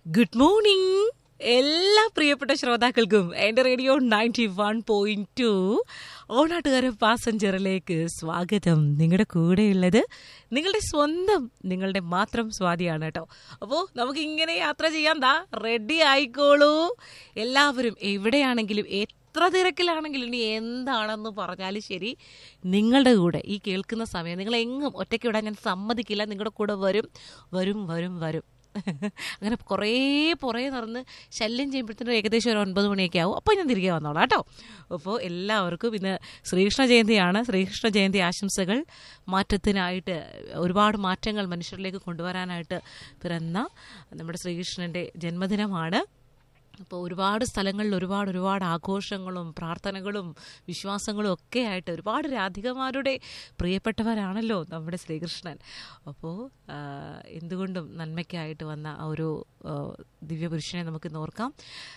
good morning എല്ലാ പ്രിയപ്പെട്ട ശ്രോതാക്കൾക്കും എന്റെ radio ninety one point two Onattukara പാസഞ്ചറിലേക്ക് സ്വാഗതം നിങ്ങളുടെ കൂടെയുള്ളത് നിങ്ങളുടെ സ്വന്തം നിങ്ങളുടെ മാത്രം സ്വാതിയാണ് കേട്ടോ അപ്പോൾ നമുക്ക് ഇങ്ങനെ യാത്ര ചെയ്യാൻ ദാ റെഡി ആയിക്കോളൂ എല്ലാവരും എവിടെയാണെങ്കിലും എത്ര തിരക്കിലാണെങ്കിലും ഇനി എന്താണെന്ന് പറഞ്ഞാലും ശരി നിങ്ങളുടെ കൂടെ ഈ കേൾക്കുന്ന സമയം നിങ്ങൾ എങ്ങും ഒറ്റയ്ക്ക് വിടാൻ ഞാൻ സമ്മതിക്കില്ല നിങ്ങളുടെ കൂടെ വരും വരും വരും വരും അങ്ങനെ കുറേ പുറകെ നടന്ന് ശല്യം ചെയ്യുമ്പോഴത്തേനും ഏകദേശം ഒരു ഒൻപത് മണിയൊക്കെ ആവും അപ്പോൾ ഞാൻ തിരികെ വന്നോളാം കേട്ടോ അപ്പോൾ എല്ലാവർക്കും ഇന്ന് ശ്രീകൃഷ്ണ ജയന്തിയാണ് ശ്രീകൃഷ്ണ ജയന്തി ആശംസകൾ മാറ്റത്തിനായിട്ട് ഒരുപാട് മാറ്റങ്ങൾ മനുഷ്യരിലേക്ക് കൊണ്ടുവരാനായിട്ട് പിറന്ന നമ്മുടെ ശ്രീകൃഷ്ണൻ്റെ ജന്മദിനമാണ് അപ്പോൾ ഒരുപാട് സ്ഥലങ്ങളിൽ ഒരുപാട് ഒരുപാട് ആഘോഷങ്ങളും പ്രാർത്ഥനകളും വിശ്വാസങ്ങളും ഒക്കെ ആയിട്ട് ഒരുപാട് രാധികമാരുടെ പ്രിയപ്പെട്ടവരാണല്ലോ നമ്മുടെ ശ്രീകൃഷ്ണൻ അപ്പോൾ ആ, എന്തുകൊണ്ടും നന്മയ്ക്കായിട്ട് വന്ന ആ ഒരു ആ, ദിവ്യപുരുഷനെ നമുക്ക് ഇന്ന് ഓർക്കാം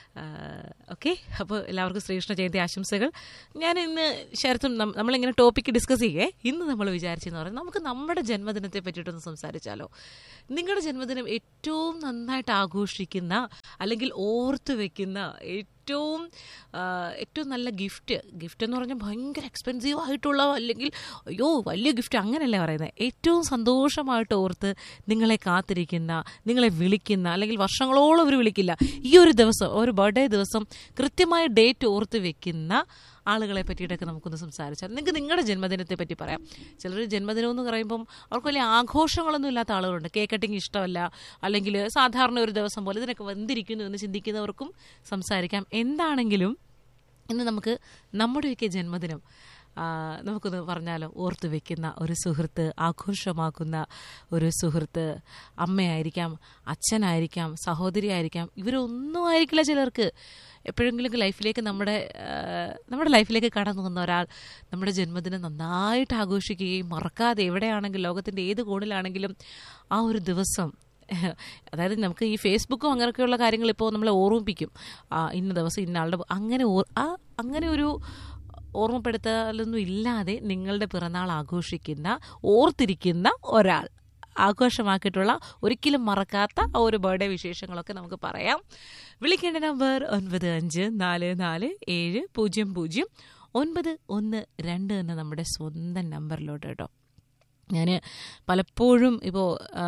ഓക്കെ അപ്പോൾ എല്ലാവർക്കും ശ്രീകൃഷ്ണ ജയന്തി ആശംസകൾ ഞാൻ ഇന്ന് ശരത്തും നം- നമ്മളിങ്ങനെ ടോപ്പിക്ക് ഡിസ്കസ് ചെയ്യേ ഇന്ന് നമ്മൾ വിചാരിച്ചെന്ന് പറഞ്ഞാൽ നമുക്ക് നമ്മുടെ ജന്മദിനത്തെ പറ്റിയിട്ടൊന്ന് സംസാരിച്ചാലോ നിങ്ങളുടെ ജന്മദിനം ഏറ്റവും നന്നായിട്ട് ആഘോഷിക്കുന്ന അല്ലെങ്കിൽ ഓർത്ത് വെക്കുന്ന ഏറ്റവും ആ, ഏറ്റവും നല്ല ഗിഫ്റ്റ് ഗിഫ്റ്റ് എന്ന് പറഞ്ഞാൽ ഭയങ്കര എക്സ്പെൻസീവ് ആയിട്ടുള്ള അല്ലെങ്കിൽ അയ്യോ വലിയ ഗിഫ്റ്റ് അങ്ങനെയല്ല പറയുന്നത് ഏറ്റവും സന്തോഷമായിട്ട് ഓർത്ത് നിങ്ങളെ കാത്തിരിക്കുന്ന നിങ്ങളെ വിളിക്കുന്ന അല്ലെങ്കിൽ വർഷങ്ങളോളം അവർ വിളിക്കില്ല ഈ ഒരു ദിവസം ഒരു ബർത്ത്ഡേ ദിവസം കൃത്യമായ ഡേറ്റ് ഓർത്ത് വെക്കുന്ന ആളുകളെ പറ്റിയിട്ടൊക്കെ നമുക്കൊന്ന് സംസാരിച്ചാൽ നിങ്ങൾക്ക് നിങ്ങളുടെ ജന്മദിനത്തെ പറ്റി പറയാം ചിലർ ജന്മദിനം എന്ന് പറയുമ്പം അവർക്ക് വലിയ ആഘോഷങ്ങളൊന്നും ഇല്ലാത്ത ആളുകളുണ്ട് കേക്ക് കട്ടിങ് ഇഷ്ടമല്ല അല്ലെങ്കിൽ സാധാരണ ഒരു ദിവസം പോലെ ഇതിനൊക്കെ വന്നിരിക്കുന്നു എന്ന് ചിന്തിക്കുന്നവർക്കും സംസാരിക്കാം എന്താണെങ്കിലും ഇന്ന് നമുക്ക് നമ്മുടെയൊക്കെ ജന്മദിനം ആ, നമുക്കൊന്ന് പറഞ്ഞാലോ ഓർത്ത് വെക്കുന്ന ഒരു സുഹൃത്ത് ആഘോഷമാക്കുന്ന ഒരു സുഹൃത്ത് അമ്മയായിരിക്കാം അച്ഛനായിരിക്കാം സഹോദരിയായിരിക്കാം ഇവരൊന്നും ആയിരിക്കില്ല ചിലർക്ക് എപ്പോഴെങ്കിലും ലൈഫിലേക്ക് നമ്മുടെ ആ, നമ്മുടെ ലൈഫിലേക്ക് കടന്നു വന്ന ഒരാൾ നമ്മുടെ ജന്മദിനം നന്നായിട്ട് ആഘോഷിക്കുകയും മറക്കാതെ എവിടെയാണെങ്കിലും ലോകത്തിൻ്റെ ഏത് കോണിലാണെങ്കിലും ആ ഒരു ദിവസം അതായത് നമുക്ക് ഈ ഫേസ്ബുക്കും അങ്ങനെയൊക്കെയുള്ള കാര്യങ്ങൾ ഇപ്പോൾ നമ്മളെ ഓർമ്മിപ്പിക്കും ആ, ഇന്ന ദിവസം ഇന്ന ആളുടെ അങ്ങനെ ഓർ- ആ അങ്ങനെ ഒരു ഓർമ്മപ്പെടുത്തലൊന്നും ഇല്ലാതെ നിങ്ങളുടെ പിറന്നാൾ ആഘോഷിക്കുന്ന ഓർത്തിരിക്കുന്ന ഒരാൾ ആഘോഷമാക്കിയിട്ടുള്ള ഒരിക്കലും മറക്കാത്ത ആ ഒരു ബർത്ത്ഡേ വിശേഷങ്ങളൊക്കെ നമുക്ക് പറയാം വിളിക്കേണ്ട നമ്പർ ഒൻപത് അഞ്ച് നാല് നാല് ഏഴ് പൂജ്യം പൂജ്യം ഒൻപത് ഒന്ന് രണ്ട് എന്ന നമ്മുടെ സ്വന്തം നമ്പറിലോട്ട് കേട്ടോ ഞാൻ പലപ്പോഴും ഇപ്പോൾ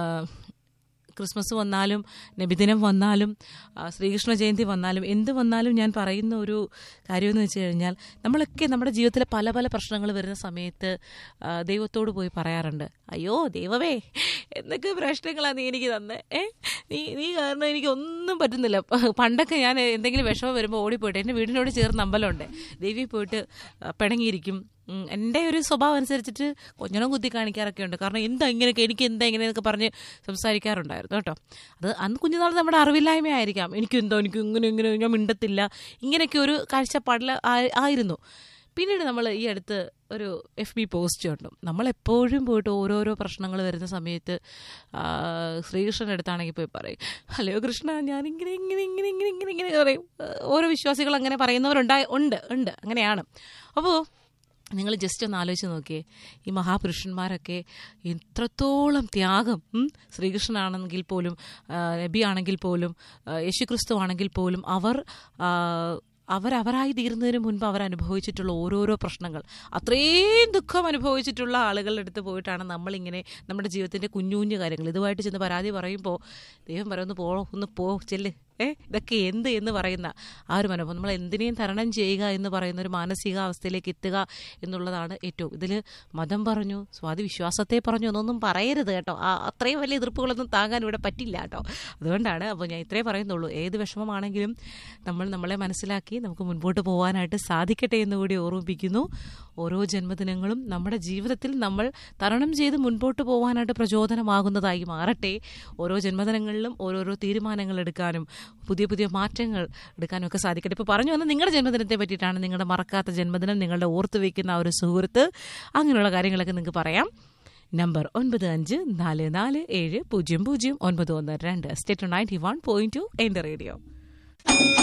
ക്രിസ്മസ് വന്നാലും നബിദിനം വന്നാലും ആ, ശ്രീകൃഷ്ണ ജയന്തി വന്നാലും എന്ത് വന്നാലും ഞാൻ പറയുന്ന ഒരു കാര്യമെന്ന് വെച്ച് കഴിഞ്ഞാൽ നമ്മളൊക്കെ നമ്മുടെ ജീവിതത്തിലെ പല പല പ്രശ്നങ്ങൾ വരുന്ന സമയത്ത് ആ, ദൈവത്തോട് പോയി പറയാറുണ്ട് അയ്യോ ദൈവമേ എന്തൊക്കെ പ്രശ്നങ്ങളാണ് നീ എനിക്ക് തന്നെ ഏ നീ നീ കാരണം എനിക്ക് ഒന്നും പറ്റുന്നില്ല പ- പണ്ടൊക്കെ ഞാൻ എന്തെങ്കിലും വിഷമം വരുമ്പോൾ ഓടിപ്പോയിട്ട് എൻ്റെ വീടിനോട് ചേർന്ന് അമ്പലമുണ്ട് ദേവി പോയിട്ട് ആ, പിണങ്ങിയിരിക്കും ഉം, എൻ്റെ ഒരു സ്വഭാവം അനുസരിച്ചിട്ട് കൊഞ്ഞണം കുത്തി കാണിക്കാറൊക്കെ ഉണ്ട് കാരണം എന്താ ഇങ്ങനെയൊക്കെ എനിക്ക് എന്താ ഇങ്ങനെയൊക്കെ പറഞ്ഞ് സംസാരിക്കാറുണ്ടായിരുന്നു കേട്ടോ അത് അന്ന് കുഞ്ഞുനാൾ നമ്മുടെ അറിവില്ലായ്മയായിരിക്കാം എനിക്ക് എന്തോ എനിക്ക് ഇങ്ങനെ ഇങ്ങനെ ഞാൻ മിണ്ടത്തില്ല ഇങ്ങനെയൊക്കെ ഒരു കാഴ്ചപ്പാടിൽ ആ- ആയിരുന്നു പിന്നീട് നമ്മൾ ഈ അടുത്ത് ഒരു എഫ് ബി പോസ്റ്റ് കണ്ടു നമ്മളെപ്പോഴും പോയിട്ട് ഓരോരോ പ്രശ്നങ്ങൾ വരുന്ന സമയത്ത് ആ, ശ്രീകൃഷ്ണൻ്റെ അടുത്താണെങ്കിൽ പോയി പറയും ഹലോ കൃഷ്ണ ഞാനിങ്ങനെ ഇങ്ങനെ ഇങ്ങനെ ഇങ്ങനെ ഇങ്ങനെ ഇങ്ങനെ പറയും ആ, ഓരോ വിശ്വാസികൾ അങ്ങനെ പറയുന്നവരുണ്ടായി ഉണ്ട് ഉണ്ട് അങ്ങനെയാണ് അപ്പോൾ നിങ്ങൾ ജസ്റ്റ് ഒന്ന് ആലോചിച്ച് നോക്കിയേ ഈ മഹാപുരുഷന്മാരൊക്കെ എത്രത്തോളം ത്യാഗം ഉം, ശ്രീകൃഷ്ണനാണെങ്കിൽ പോലും ആ, നബി ആണെങ്കിൽ പോലും ആ, യേശുക്രിസ്തു ആണെങ്കിൽ പോലും അവർ ആ, അവരവരായി തീരുന്നതിന് മുൻപ് അവർ അനുഭവിച്ചിട്ടുള്ള ഓരോരോ പ്രശ്നങ്ങൾ അത്രയും ദുഃഖം അനുഭവിച്ചിട്ടുള്ള ആളുകളുടെ അടുത്ത് പോയിട്ടാണ് നമ്മളിങ്ങനെ നമ്മുടെ ജീവിതത്തിൻ്റെ കുഞ്ഞു കുഞ്ഞു കാര്യങ്ങൾ ഇതുമായിട്ട് ചെന്ന് പരാതി പറയുമ്പോൾ ദൈവം പറയുന്നു പോ ഒന്ന് പോ ചെല്ല് ഏ ഇതൊക്കെ എന്ത് എന്ന് പറയുന്ന ആ ഒരു മനോഭാവം നമ്മൾ എന്തിനേയും തരണം ചെയ്യുക എന്ന് പറയുന്ന ഒരു മാനസികാവസ്ഥയിലേക്ക് എത്തുക എന്നുള്ളതാണ് ഏറ്റവും ഇതിൽ മതം പറഞ്ഞു സ്വാതി വിശ്വാസത്തെ പറഞ്ഞു എന്നൊന്നും പറയരുത് കേട്ടോ ആ അത്രയും വലിയ എതിർപ്പുകളൊന്നും താങ്ങാൻ ഇവിടെ പറ്റില്ല കേട്ടോ അതുകൊണ്ടാണ് അപ്പോൾ ഞാൻ ഇത്രേ പറയുന്നുള്ളൂ ഏത് വിഷമമാണെങ്കിലും നമ്മൾ നമ്മളെ മനസ്സിലാക്കി നമുക്ക് മുൻപോട്ട് പോകാനായിട്ട് സാധിക്കട്ടെ എന്ന് കൂടി ഓർമ്മിപ്പിക്കുന്നു ഓരോ ജന്മദിനങ്ങളും നമ്മുടെ ജീവിതത്തിൽ നമ്മൾ തരണം ചെയ്ത് മുൻപോട്ട് പോകാനായിട്ട് പ്രചോദനമാകുന്നതായി മാറട്ടെ ഓരോ ജന്മദിനങ്ങളിലും ഓരോരോ തീരുമാനങ്ങൾ എടുക്കാനും പുതിയ പുതിയ മാറ്റങ്ങൾ എടുക്കാനും ഒക്കെ സാധിക്കട്ടെ ഇപ്പോൾ പറഞ്ഞു വന്ന നിങ്ങളുടെ ജന്മദിനത്തെ പറ്റിയിട്ടാണ് നിങ്ങളുടെ മറക്കാത്ത ജന്മദിനം നിങ്ങളുടെ ഓർത്ത് വയ്ക്കുന്ന ആ ഒരു സുഹൃത്ത് അങ്ങനെയുള്ള കാര്യങ്ങളൊക്കെ നിങ്ങൾക്ക് പറയാം നമ്പർ ഒൻപത് അഞ്ച് നാല് നാല് ഏഴ് പൂജ്യം പൂജ്യം ഒൻപത് ഒന്ന് രണ്ട് state ninety one point two എൻ്റെ റേഡിയോ